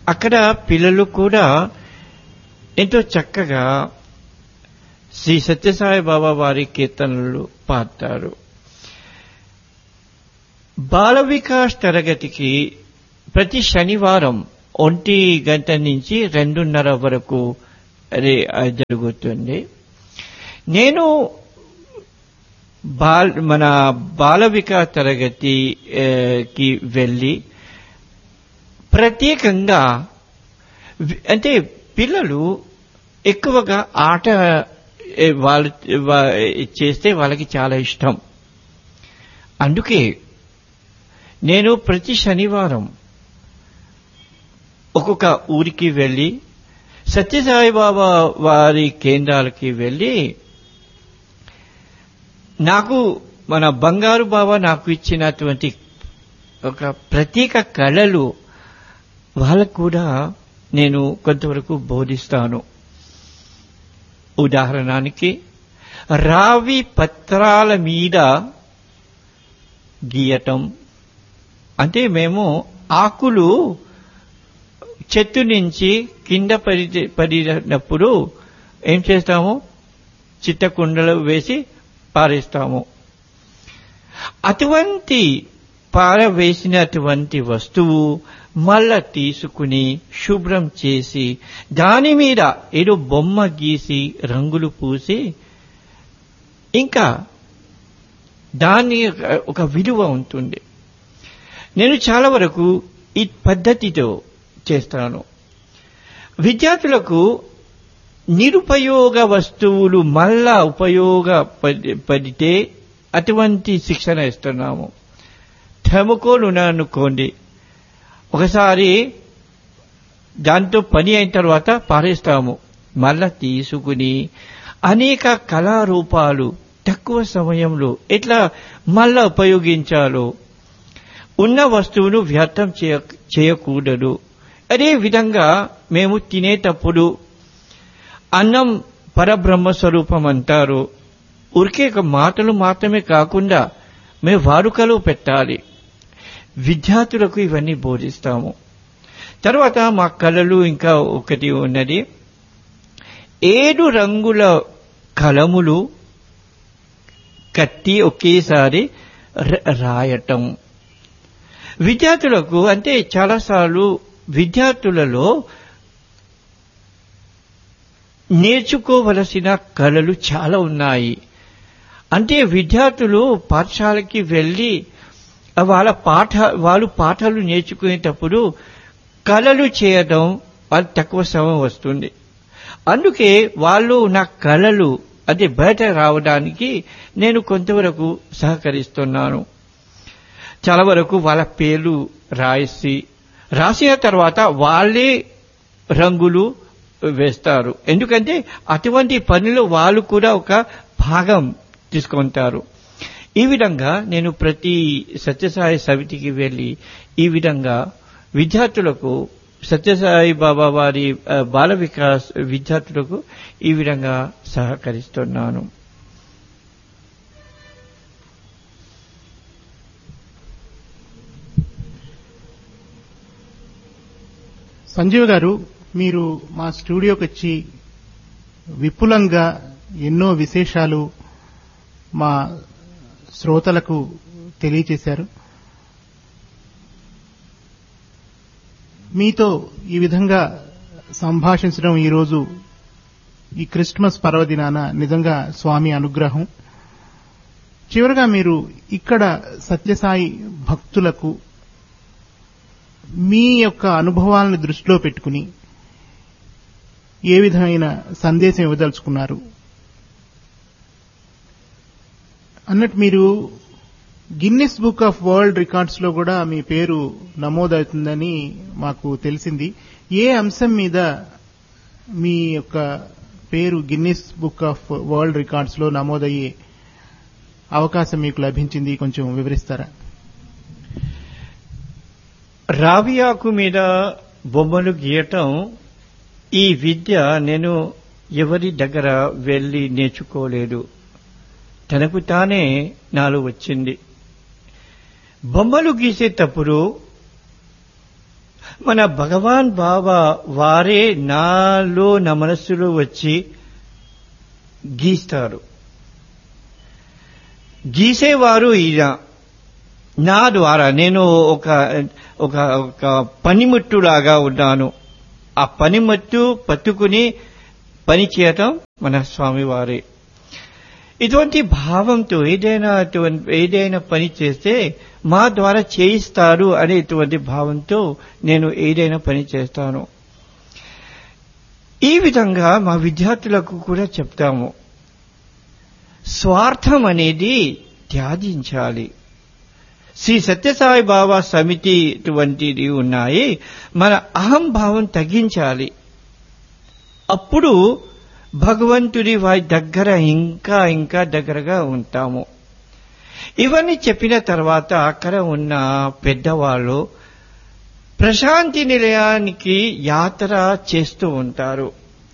అక్కడ పిల్లలు కూడా ఎంతో చక్కగా శ్రీ సత్యసాయి బాబా వారి కీర్తనలు పాడతారు బాల వికాస్ తరగతికి ప్రతి శనివారం ఒంటి గంట నుంచి రెండున్నర వరకు అది జరుగుతుంది నేను బాల్ మన బాల వికాస్ తరగతికి వెళ్ళి ప్రత్యేకంగా వి- అంటే పిల్లలు ఎక్కువగా ఆట ఏ, వాళ్ళు వా- చేస్తే వాళ్ళకి చాలా ఇష్టం అందుకే నేను ప్రతి శనివారం ఒక్కొక్క ఊరికి వెళ్ళి సత్యసాయి బాబా వారి కేంద్రాలకి వెళ్ళి నాకు మన బంగారు బాబా నాకు ఇచ్చినటువంటి ఒక ప్రత్యేక కళలు వాళ్ళకు కూడా నేను కొంతవరకు బోధిస్తాను ఉదాహరణకి రావి పత్రాల మీద గీయటం అంటే మేము ఆకులు చెట్టు నుంచి కింద పడి పడినప్పుడు ఏం చేస్తాము చిత్తకుండలు వేసి పారేస్తాము అటువంటి పారవేసినటువంటి వస్తువు మళ్ళా తీసుకుని శుభ్రం చేసి దాని మీద ఏదో బొమ్మ గీసి రంగులు పూసి ఇంకా దాని ఒక- ఒక విలువ ఉంటుంది నేను చాలా వరకు ఈ పద్ధతితో చేస్తాను విద్యార్థులకు నిరుపయోగ వస్తువులు మళ్ళా ఉపయోగపడితే అటువంటి శిక్షణ ఇస్తున్నాము థర్మకోల్ అనుకోండి ఒకసారి దాంతో పని అయిన తర్వాత పారేస్తాము మళ్ళా తీసుకుని అనేక కళారూపాలు తక్కువ సమయంలో ఎట్లా మళ్ళా ఉపయోగించాలో ఉన్న వస్తువును వ్యర్థం చేయ చేయకూడదు అదే విధంగా మేము తినేటప్పుడు అన్నం పరబ్రహ్మ స్వరూపం అంటారు ఊరికే ఒక మాటలు మాత్రమే కాకుండా మేము వాడుకలో పెట్టాలి విద్యార్థులకు ఇవన్నీ బోధిస్తాము తర్వాత మా కళలు ఇంకా ఒకటి ఉన్నది ఏడు రంగుల కలములు కత్తి ఒకేసారి ర- రాయటం విద్యార్థులకు అంటే చాలాసార్లు విద్యార్థులలో నేర్చుకోవలసిన కళలు చాలా ఉన్నాయి అంటే విద్యార్థులు పాఠశాలకి వెళ్ళి వాళ్ళ పాఠ వాళ్ళు పాఠాలు నేర్చుకునేటప్పుడు కళలు చేయడం వాళ్ళు తక్కువ సమయం వస్తుంది అందుకే వాళ్ళు నా కళలు అంటే బయట రావడానికి నేను కొంతవరకు సహకరిస్తున్నాను చాలా వరకు వాళ్ళ పేర్లు రాసి రాసిన తర్వాత వాళ్ళే రంగులు వేస్తారు ఎందుకంటే అటువంటి పనిలో వాళ్ళు కూడా ఒక భాగం తీసుకుంటారు ఈ విధంగా నేను ప్రతి సత్యసాయి సమితికి వెళ్ళి ఈ విధంగా విద్యార్థులకు సత్యసాయి బాబా వారి ఆ, బాల వికాస్ విద్యార్థులకు ఈ విధంగా సహకరిస్తున్నాను సంజీవ్ గారు మీరు మా స్టూడియోకి వచ్చి విపులంగా ఎన్నో విశేషాలు మా శ్రోతలకు తెలియచేశారు మీతో ఈ విధంగా సంభాషించడం ఈరోజు ఈ క్రిస్మస్ పర్వదినాన నిజంగా స్వామి అనుగ్రహం చివరగా మీరు ఇక్కడ సత్యసాయి భక్తులకు మీ యొక్క అనుభవాలను దృష్టిలో పెట్టుకుని ఏ విధమైన సందేశం ఇవ్వదలుచుకున్నారు అన్నట్టు మీరు Guinness book of world records లో కూడా మీ పేరు నమోదవుతుందని మాకు తెలిసింది ఏ అంశం మీద మీ యొక్క పేరు Guinness book of world records లో నమోదయ్యే అవకాశం మీకు లభించింది కొంచెం వివరిస్తారా రావి ఆకు మీద బొమ్మలు గీయటం ఈ విద్య నేను ఎవరి దగ్గర వెళ్ళి నేర్చుకోలేదు తనకు తానే నాలో వచ్చింది బొమ్మలు గీసేటప్పుడు మన భగవాన్ బాబా వారే నాలో నా మనస్సులో వచ్చి గీస్తారు గీసేవారు ఈయన నా ద్వారా నేను ఒక ఒక ఒక పనిముట్టులాగా ఉన్నాను ఆ పనిముట్టు పట్టుకుని పని చేయటం మన స్వామివారే ఇటువంటి భావంతో ఏదైనా అటువంటి ఏదైనా పని చేస్తే మా ద్వారా చేయిస్తారు అనేటువంటి భావంతో నేను ఏదైనా పని చేస్తాను ఈ విధంగా మా విద్యార్థులకు కూడా చెప్తాము స్వార్థం అనేది త్యాజించాలి శ్రీ సత్యసాయి బాబా సమితి ఇటువంటివి ఉన్నాయి మన అహంభావం తగ్గించాలి అప్పుడు భగవంతుడి వారి దగ్గర ఇంకా ఇంకా దగ్గరగా ఉంటాము ఇవన్నీ చెప్పిన తర్వాత అక్కడ ఉన్న పెద్దవాళ్ళు ప్రశాంతి నిలయానికి యాత్ర చేస్తూ ఉంటారు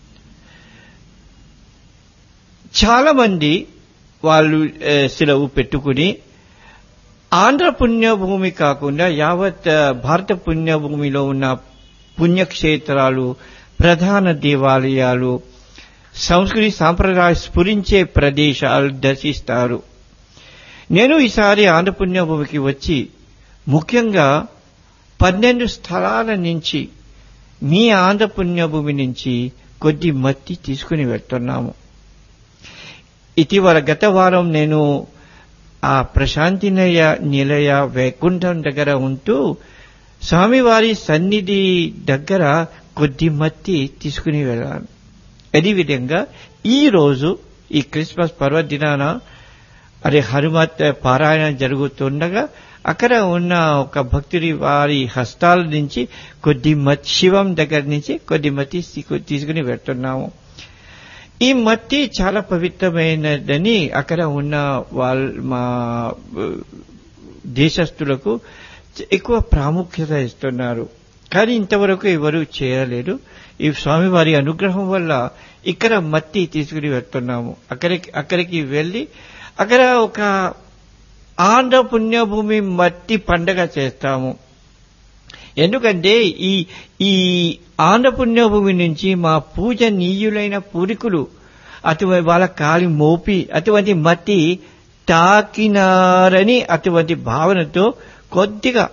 చాలా మంది వాళ్ళు ఏ, సెలవు పెట్టుకుని ఆంధ్ర పుణ్యభూమి కాకుండా యావత్ ఆ, భారత పుణ్యభూమిలో ఉన్న పుణ్యక్షేత్రాలు ప్రధాన దేవాలయాలు సంస్కృతి సాంప్రదాయ స్ఫురించే ప్రదేశాలు దర్శిస్తారు నేను ఈసారి ఆంధ్ర పుణ్యభూమికి వచ్చి ముఖ్యంగా పన్నెండు స్థలాల నుంచి మీ ఆంధ్ర పుణ్యభూమి నుంచి కొద్ది మట్టి తీసుకుని వెళ్తున్నాము ఇటీవల గత వారం నేను ఆ ప్రశాంతి నిలయ నిలయ వైకుంఠం దగ్గర ఉంటూ స్వామివారి సన్నిధి దగ్గర కొద్ది మట్టి తీసుకుని వెళ్ళాను అదేవిధంగా ఈ రోజు ఈ క్రిస్మస్ పర్వదినాన అదే హనుమత్ పారాయణ జరుగుతుండగా అక్కడ ఉన్న ఒక భక్తుడి వారి హస్తాల నుంచి కొద్ది మట్టి శివం దగ్గర నుంచి కొద్ది మట్టి తీసుకు- తీసుకుని వెళ్తున్నాము ఈ మట్టి చాలా పవిత్రమైనదని అక్కడ ఉన్న వాళ్ళ మా ఆ, దేశస్థులకు ఎక్కువ ప్రాముఖ్యత ఇస్తున్నారు కానీ ఇంతవరకు ఎవరు చేయలేరు ఈ స్వామివారి అనుగ్రహం వల్ల ఇక్కడ మట్టి తీసుకుని వెళ్తున్నాము అక్కడికి అక్కడికి వెళ్ళి అక్కడ ఒక ఆంధ్ర పుణ్యభూమి మట్టి పండగ చేస్తాము ఎందుకంటే ఈ ఈ ఆంధ్ర పుణ్యభూమి నుంచి మా పూజ నీయులైన పూరికులు అటువంటి వాళ్ళ కాలి మోపి అటువంటి మట్టి తాకినారని అటువంటి భావనతో కొద్దిగా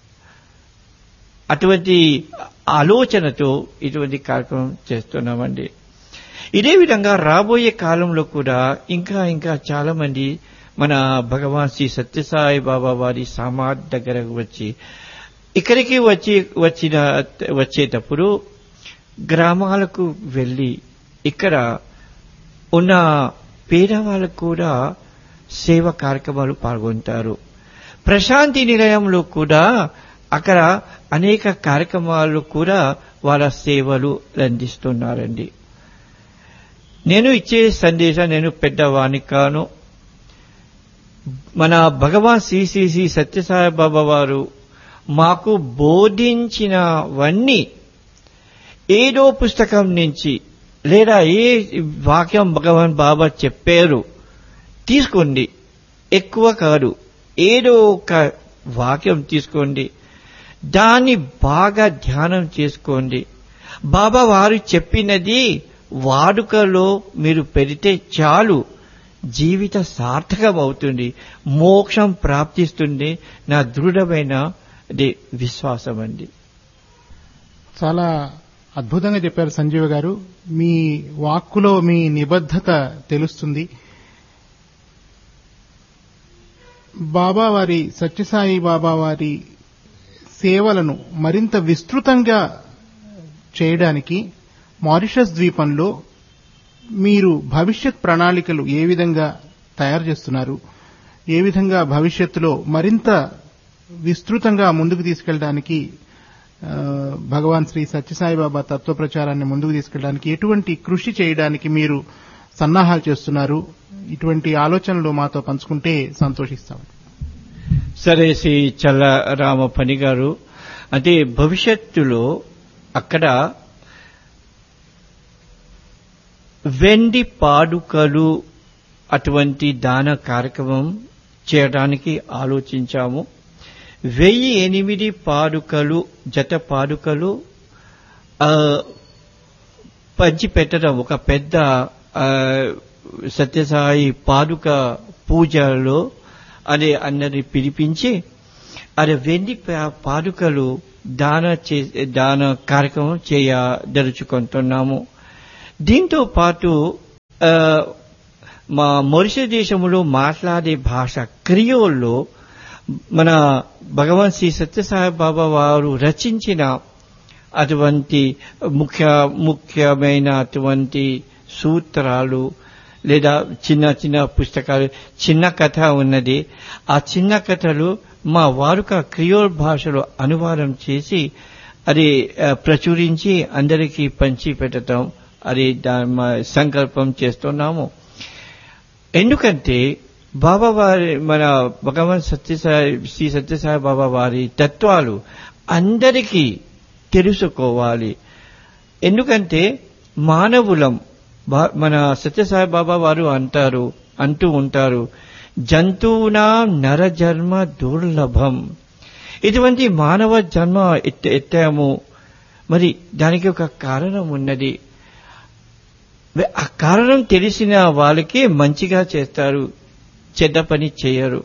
అటువంటి ఆలోచనతో ఇటువంటి కార్యక్రమం చేస్తున్నామండి ఇదే విధంగా రాబోయే కాలంలో కూడా ఇంకా ఇంకా చాలా మంది మన భగవాన్ శ్రీ సత్యసాయి బాబా వారి సమాధి దగ్గరకు వచ్చి ఇక్కడికి వచ్చి వచ్చిన వచ్చేటప్పుడు గ్రామాలకు వెళ్ళి ఇక్కడ ఉన్న పేదవాళ్ళకు కూడా సేవ కార్యక్రమాలు పాల్గొంటారు ప్రశాంతి నిలయంలో కూడా అక్కడ అనేక కార్యక్రమాలు కూడా వాళ్ళ సేవలు అందిస్తున్నారండి నేను ఇచ్చే సందేశం నేను పెద్దవాణి కాను మన భగవాన్ శ్రీ శ్రీ శ్రీ సత్యసాయి బాబా వారు మాకు బోధించినవన్నీ ఏదో పుస్తకం నుంచి లేదా ఏ వాక్యం భగవాన్ బాబా చెప్పారు తీసుకోండి ఎక్కువ కాదు ఏదో ఒక వాక్యం తీసుకోండి దాన్ని బాగా ధ్యానం చేసుకోండి బాబా వారు చెప్పినది వాడుకలో మీరు పెడితే చాలు జీవిత సార్థకం అవుతుంది మోక్షం ప్రాప్తిస్తుంది నా దృఢమైన అది విశ్వాసం అండి చాలా అద్భుతంగా చెప్పారు సంజీవ గారు మీ వాక్కులో మీ నిబద్ధత తెలుస్తుంది బాబా వారి సత్యసాయి బాబా వారి సేవలను మరింత విస్తృతంగా చేయడానికి మారిషస్ ద్వీపంలో మీరు భవిష్యత్ ప్రణాళికలు ఏ విధంగా తయారు చేస్తున్నారు ఏ విధంగా భవిష్యత్తులో మరింత విస్తృతంగా ముందుకు తీసుకెళ్ళడానికి ఆ, భగవాన్ శ్రీ సత్యసాయి బాబా తత్వ ప్రచారాన్ని ముందుకు తీసుకెళ్ళడానికి ఎటువంటి కృషి చేయడానికి మీరు సన్నాహాలు చేస్తున్నారు ఇటువంటి ఆలోచనలు మాతో పంచుకుంటే సంతోషిస్తాం సరే శ్రీ చల్ల రామ పని గారు అంటే భవిష్యత్తులో అక్కడ వెండి పాడుకలు అటువంటి దాన కార్యక్రమం చేయడానికి ఆలోచించాము వెయ్యి ఎనిమిది పాదుకలు జత పాదుకలు ఆ, పంచి పెట్టడం ఒక పెద్ద ఆ, సత్యసాయి పాదుక పూజలో అది అందరిని పిలిపించి అది వెండి పా- పాదుకలు దాన చే దాన కార్యక్రమం చేయదలుచుకుంటున్నాము దీంతో పాటు ఆ, మా మొరిష దేశంలో మాట్లాడే భాష క్రియోల్లో మన భగవాన్ శ్రీ సత్యసాయి బాబా వారు రచించిన అటువంటి ముఖ్య ముఖ్యమైన అటువంటి సూత్రాలు లేదా చిన్న చిన్న పుస్తకాలు చిన్న కథ ఉన్నది ఆ చిన్న కథలు మా వారుక క్రియోల్ భాషలో అనువాదం చేసి అది ఆ, ప్రచురించి అందరికీ పంచి పెట్టడం అది దా- మా సంకల్పం చేస్తున్నాము ఎందుకంటే బాబా వారి మన భగవాన్ సత్యసాయి శ్రీ సత్యసాయి బాబా వారి తత్వాలు అందరికీ తెలుసుకోవాలి ఎందుకంటే మానవులం బా- మన సత్యసాయి బాబా వారు అంటారు అంటూ ఉంటారు జంతువునా నరజన్మ దుర్లభం ఇటువంటి మానవ జన్మ ఎత్త- ఎత్తాము మరి దానికి ఒక కారణం ఉన్నది ఆ కారణం తెలిసిన వాళ్ళకి మంచిగా చేస్తారు చెడ్డ పని చేయరు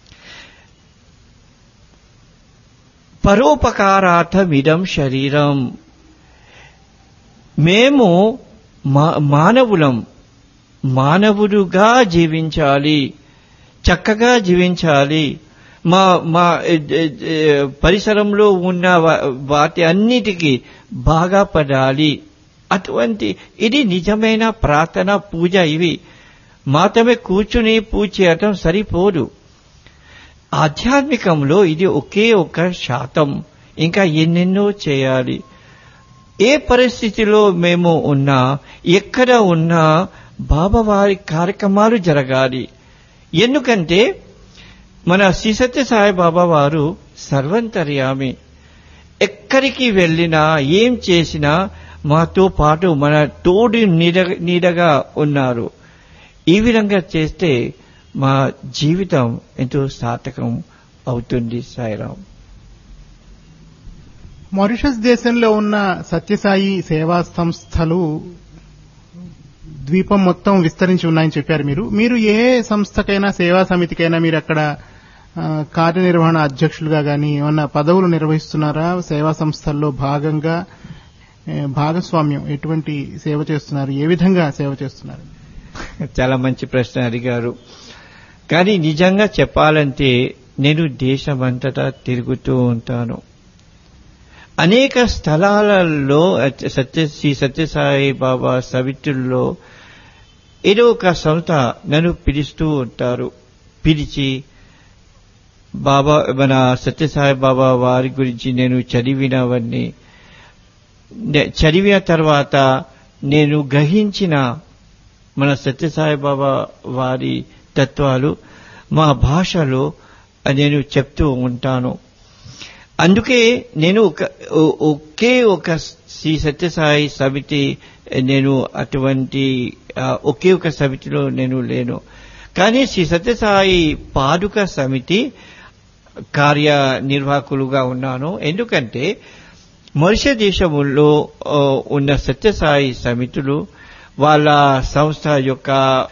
పరోపకారార్థమిదం శరీరం మేము మా- మానవులం మానవుడుగా జీవించాలి చక్కగా జీవించాలి మా మా ఎ, ఎ, ఎ, పరిసరంలో ఉన్న వా- వాటి అన్నిటికీ బాగా పడాలి అటువంటి ఇది నిజమైన ప్రార్థన పూజ ఇవి మాత్రమే కూర్చుని పూజ చేయటం సరిపోదు ఆధ్యాత్మికంలో ఇది ఒకే ఒక శాతం ఇంకా ఎన్నెన్నో చేయాలి ఏ పరిస్థితిలో మేము ఉన్నా ఎక్కడ ఉన్నా బాబావారి కార్యక్రమాలు జరగాలి ఎందుకంటే మన శ్రీ సత్య సాయిబాబా వారు సర్వంతర్యామి ఎక్కడికి వెళ్ళినా ఏం చేసినా మాతో పాటు మన తోడు నీడ నీడగా ఉన్నారు ఈ విధంగా చేస్తే మా జీవితం ఎంతో సార్థకం అవుతుంది సాయిరాం మారిషస్ దేశంలో ఉన్న సత్యసాయి సేవా సంస్థలు ద్వీపం మొత్తం విస్తరించి ఉన్నాయని చెప్పారు మీరు మీరు ఏ సంస్థకైనా సేవా సమితికైనా మీరు అక్కడ ఆ, కార్యనిర్వహణ అధ్యక్షులుగా గాని ఏమన్నా పదవులు నిర్వహిస్తున్నారా సేవా సంస్థల్లో భాగంగా ఏ, భాగస్వామ్యం ఎటువంటి సేవ చేస్తున్నారు ఏ విధంగా సేవ చేస్తున్నారు చాలా మంచి ప్రశ్న అడిగారు కానీ నిజంగా చెప్పాలంటే నేను దేశమంతటా తిరుగుతూ ఉంటాను అనేక స్థలాలలో సత్య శ్రీ సత్యసాయి బాబా సవితుల్లో ఏదో ఒక సంస్థ నన్ను పిలుస్తూ ఉంటారు పిలిచి బాబా మన సత్యసాయి బాబా వారి గురించి నేను చదివినవన్నీ నే- చదివిన తర్వాత నేను గ్రహించిన మన సత్యసాయి బాబా వారి తత్వాలు మా భాషలో నేను చెప్తూ ఉంటాను అందుకే నేను ఒక ఒ- ఒకే ఒక శ్రీ సత్యసాయి సమితి నేను అటువంటి ఆ, ఒకే ఒక సమితిలో నేను లేను కానీ శ్రీ సత్యసాయి పాదుక సమితి కార్యనిర్వాహకులుగా ఉన్నాను ఎందుకంటే మరుష దేశములో ఆ, ఉన్న సత్యసాయి సమితులు వాళ్ళ సంస్థ యొక్క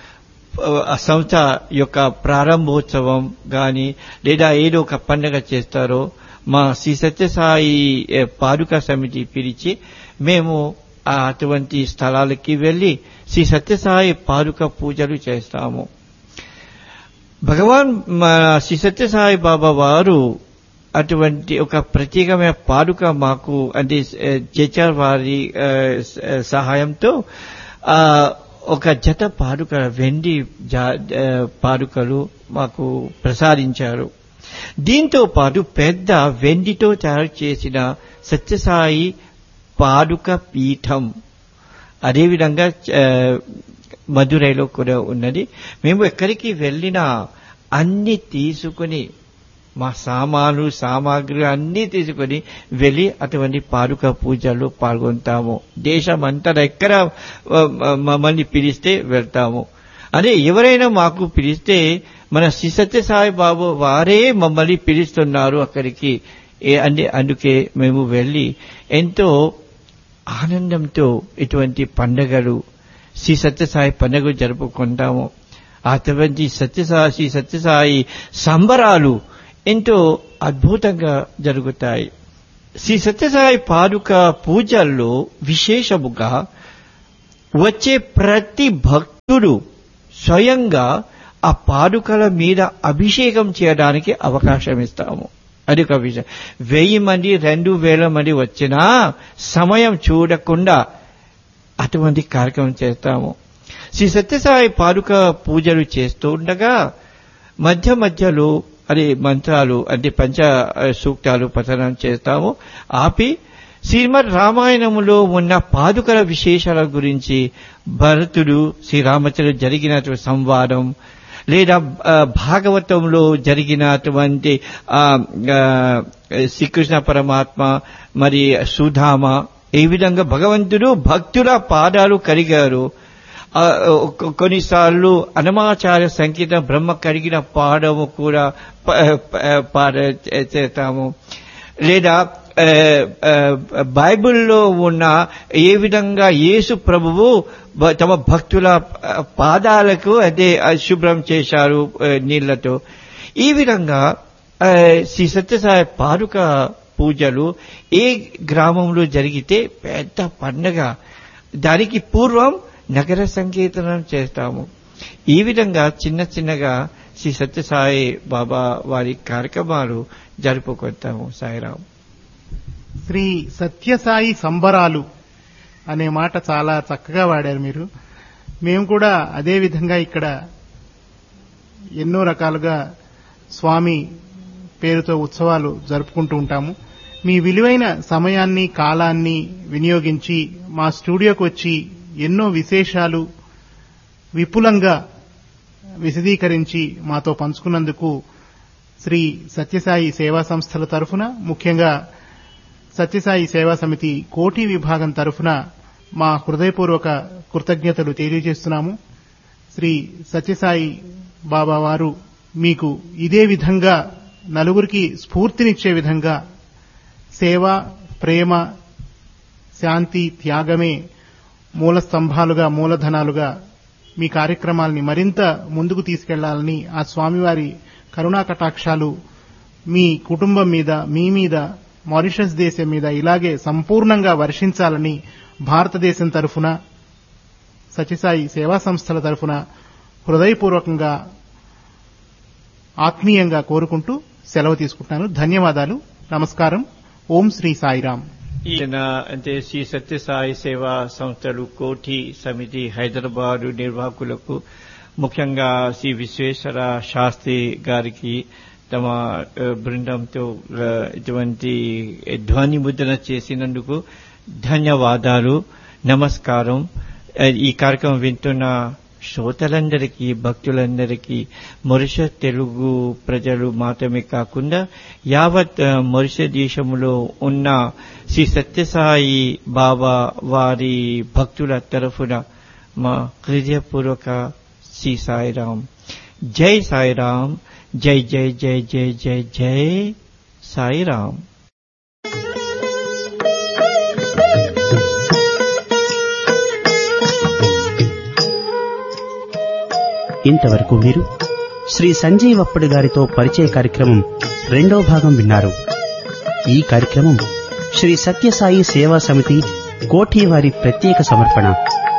ఆ సంస్థ యొక్క ప్రారంభోత్సవం గాని లేదా ఏదో ఒక పండగ చేస్తారో మా శ్రీ సత్యసాయి ఏ, పాదుక సమితి పిలిచి మేము ఆ అటువంటి స్థలాలకి వెళ్లి శ్రీ సత్యసాయి పాదుక పూజలు చేస్తాము భగవాన్ మన శ్రీ సత్యసాయి బాబా వారు అటువంటి ఒక ప్రత్యేకమైన పాదుక మాకు అంటే చేచార్ వారి ఆ, స- సహాయంతో ఆ, ఒక జత పాదుక వెండి జా- ఆ, పాదుకలు మాకు ప్రసాదించారు దీంతో పాటు పెద్ద వెండితో తయారు చేసిన సత్యసాయి పాదుక పీఠం అదేవిధంగా ఆ, మదురైలో కూడా ఉన్నది మేము ఎక్కడికి వెళ్ళినా అన్ని తీసుకుని మా సామాను సామాగ్రి అన్ని తీసుకుని వెళ్ళి అటువంటి పాదుక పూజల్లో పాల్గొంటాము దేశం అంతా ఎక్కడ ఆ, మమ్మల్ని పిలిస్తే వెళ్తాము అదే ఎవరైనా మాకు పిలిస్తే మన శ్రీ సత్యసాయి బాబు వారే మమ్మల్ని పిలుస్తున్నారు అక్కడికి ఏ అని అందుకే మేము వెళ్ళి ఎంతో ఆనందంతో ఇటువంటి పండగలు శ్రీ సత్యసాయి పండుగ జరుపుకుంటాము అటువంటి సత్యసాయి శ్రీ సత్యసాయి సంబరాలు ఎంతో అద్భుతంగా జరుగుతాయి శ్రీ సత్యసాయి పాదుక పూజల్లో విశేషముగా వచ్చే ప్రతి భక్తుడు స్వయంగా ఆ పాదుకల మీద అభిషేకం చేయడానికి అవకాశం ఇస్తాము అది ఒక విషయం వెయ్యి మంది రెండు వేల మంది వచ్చినా సమయం చూడకుండా అటువంటి కార్యక్రమం చేస్తాము శ్రీ సత్యసాయి పాదుక పూజలు చేస్తూ ఉండగా మధ్య మధ్యలో అది మంత్రాలు అంటే పంచ సూక్తాలు పఠనం చేస్తాము ఆపి శ్రీమద్ రామాయణములో ఉన్న పాదుకల విశేషాల గురించి భరతుడు శ్రీరామచంద్రుడు జరిగినటువంటి సంవాదం లేదా భాగవతంలో జరిగినటువంటి శ్రీకృష్ణ పరమాత్మ మరి సుధామ ఈ విధంగా భగవంతుడు భక్తుల పాదాలు కరిగారు కొన్నిసార్లు అనమాచార్య సంగీతం బ్రహ్మ కడిగిన పాడము కూడా పాడ చేస్తాము లేదా బైబిల్లో ఉన్న ఏ విధంగా యేసు ప్రభువు తమ భక్తుల పాదాలకు అదే శుభ్రం చేశారు నీళ్లతో ఈ విధంగా శ్రీ సత్యసాయి పాదుక పూజలు ఏ గ్రామంలో జరిగితే పెద్ద పండగ దానికి పూర్వం నగర సంకీర్తనం చేస్తాము ఈ విధంగా చిన్న చిన్నగా శ్రీ సత్యసాయి బాబా వారి కార్యక్రమాలు జరుపుకుంటాము సాయిరాం శ్రీ సత్యసాయి సంబరాలు అనే మాట చాలా చక్కగా వాడారు మీరు మేము కూడా అదే విధంగా ఇక్కడ ఎన్నో రకాలుగా స్వామి పేరుతో ఉత్సవాలు జరుపుకుంటూ ఉంటాము మీ విలువైన సమయాన్ని కాలాన్ని వినియోగించి మా స్టూడియోకి వచ్చి ఎన్నో విశేషాలు విపులంగా విశదీకరించి మాతో పంచుకున్నందుకు శ్రీ సత్యసాయి సేవా సంస్థల తరఫున ముఖ్యంగా సత్యసాయి సేవా సమితి కోటి విభాగం తరఫున మా హృదయపూర్వక కృతజ్ఞతలు తెలియజేస్తున్నాము శ్రీ సత్యసాయి బాబా వారు మీకు ఇదే విధంగా నలుగురికి స్ఫూర్తినిచ్చే విధంగా సేవ ప్రేమ శాంతి త్యాగమే మూల స్తంభాలుగా మూలధనాలుగా మీ కార్యక్రమాల్ని మరింత ముందుకు తీసుకెళ్లాలని ఆ స్వామివారి కరుణా కటాక్షాలు మీ కుటుంబం మీద మీ మీద మారిషస్ దేశం మీద ఇలాగే సంపూర్ణంగా వర్షించాలని భారతదేశం తరఫున సత్యసాయి సేవా సంస్థల తరఫున హృదయపూర్వకంగా ఆత్మీయంగా కోరుకుంటూ సెలవు తీసుకుంటున్నాను ధన్యవాదాలు నమస్కారం ఓం శ్రీ సాయిరాం ఈయన అంటే శ్రీ సత్యసాయి సేవా సంస్థలు కోటి సమితి హైదరాబాదు నిర్వాహకులకు ముఖ్యంగా శ్రీ విశ్వేశ్వర శాస్త్రి గారికి తమ బృందంతో ఇటువంటి ధ్వని ముద్రణ చేసినందుకు ధన్యవాదాలు నమస్కారం ఈ కార్యక్రమం వింటున్న శ్రోతలందరికీ భక్తులందరికీ మొరిష తెలుగు ప్రజలు మాత్రమే కాకుండా యావత్ మొరిష దేశంలో ఉన్న శ్రీ సత్యసాయి బాబా వారి భక్తుల తరఫున మా హృదయపూర్వక శ్రీ సాయిరాం జై సాయిరాం జై జై జై జై జై జై సాయిరాం ఇంతవరకు మీరు శ్రీ సంజీవ్ అప్పటి గారితో పరిచయ కార్యక్రమం రెండో భాగం విన్నారు ఈ కార్యక్రమం శ్రీ సత్యసాయి సేవా సమితి కోఠి వారి ప్రత్యేక సమర్పణ